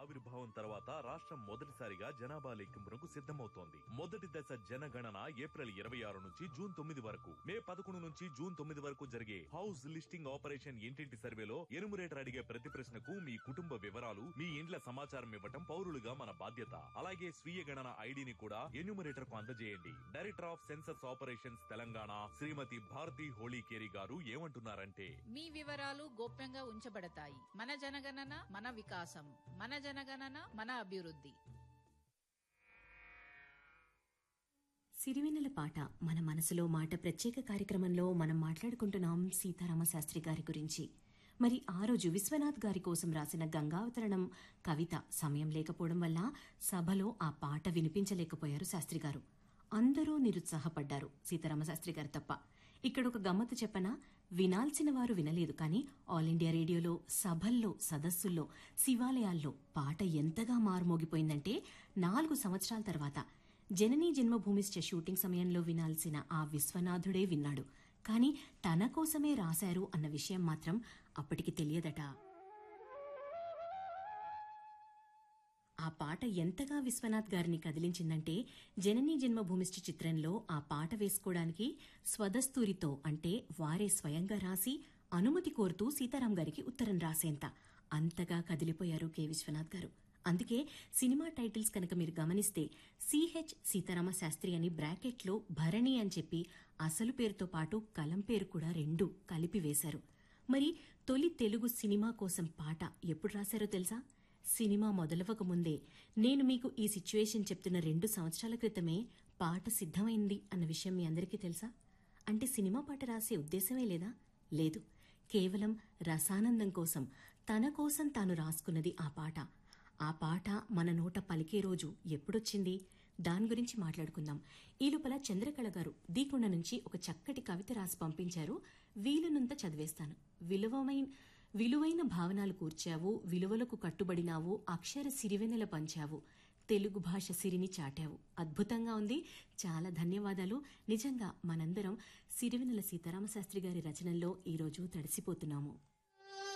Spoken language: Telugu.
ఆవిర్భావం తర్వాత రాష్ట్రం మొదటిసారిగా జనాభా లెక్కింపునకు సిద్ధమవుతోంది మొదటి దశ జనగణన ఏప్రిల్ ఇరవై ఆరు నుంచి జూన్ తొమ్మిది వరకు మే పదకొండు నుంచి జూన్ తొమ్మిది వరకు జరిగే హౌస్ లిస్టింగ్ ఆపరేషన్ ఇంటింటి సర్వేలో ఎనుమరేటర్ అడిగే ప్రతి ప్రశ్నకు మీ కుటుంబ వివరాలు మీ ఇండ్ల సమాచారం ఇవ్వటం పౌరులుగా మన బాధ్యత అలాగే స్వీయ గణన ఐడిని కూడా ఎన్యూమరేటర్ కు అందజేయండి director of census operations Telangana Shrimati Bharati Holikeri garu ఏమంటున్నారంటే మీ వివరాలు గోప్యంగా ఉంచబడతాయి మన జనగణన మన వికాసం మన జనగణన మన అభివృద్ధి సిరివెన్నెల పాట మన మనసులో మాట ప్రత్యేక కార్యక్రమంలో మనం మాట్లాడుకుంటున్నాం సీతారామ శాస్త్రి గారి గురించి మరి ఆ రోజు విశ్వనాథ్ గారి కోసం రాసిన గంగావతరణం కవిత సమయం లేకపోవడం వల్ల సభలో ఆ పాట వినిపించలేకపోయారు శాస్త్రి గారు అందరూ నిరుత్సాహపడ్డారు సీతారామ శాస్త్రి గారు తప్ప ఇక్కడ ఒక గమ్మత్తు చెప్పనా వినాల్సిన వారు వినలేదు కానీ ఆల్ ఇండియా రేడియోలో సభల్లో సదస్సుల్లో శివాలయాల్లో పాట ఎంతగా మారుమోగిపోయిందంటే నాలుగు సంవత్సరాల తర్వాత జననీ జన్మభూమిశ్చ షూటింగ్ సమయంలో వినాల్సిన ఆ విశ్వనాథుడే విన్నాడు కాని తన కోసమే రాశారు అన్న విషయం మాత్రం అప్పటికి తెలియదట ఆ పాట ఎంతగా విశ్వనాథ్ గారిని కదిలించిందంటే జననీ జన్మభూమిష్టి చిత్రంలో ఆ పాట వేసుకోవడానికి స్వదస్తూరితో అంటే వారే స్వయంగా రాసి అనుమతి కోరుతూ సీతారాం గారికి ఉత్తరం రాసేంత అంతగా కదిలిపోయారు కె విశ్వనాథ్ గారు అందుకే సినిమా టైటిల్స్ కనుక మీరు గమనిస్తే సిహెచ్ సీతారామ శాస్త్రి అని బ్రాకెట్లో భరణి అని చెప్పి అసలు పేరుతో పాటు కలం పేరు కూడా రెండు కలిపి వేశారు మరి తొలి తెలుగు సినిమా కోసం పాట ఎప్పుడు రాశారో తెలుసా సినిమా మొదలవక ముందే నేను మీకు ఈ సిచ్యువేషన్ చెప్తున్న రెండు సంవత్సరాల క్రితమే పాట సిద్ధమైంది అన్న విషయం మీ అందరికీ తెలుసా అంటే సినిమా పాట రాసే ఉద్దేశమే లేదా లేదు కేవలం రసానందం కోసం తన కోసం తాను రాసుకున్నది ఆ పాట ఆ పాట మన నోట పలికే రోజు ఎప్పుడొచ్చింది దాని గురించి మాట్లాడుకుందాం ఈ లోపల చంద్రకళ గారు దీకొండ నుంచి ఒక చక్కటి కవిత రాసి పంపించారు వీలునంత చదివేస్తాను విలువమైన విలువైన భావనలు కూర్చావు విలువలకు కట్టుబడినావు అక్షర సిరివెనెల పంచావు తెలుగు భాష సిరిని చాటావు అద్భుతంగా ఉంది చాలా ధన్యవాదాలు నిజంగా మనందరం సిరివెనెల సీతారామశాస్త్రి గారి రచనల్లో ఈరోజు తడిసిపోతున్నాము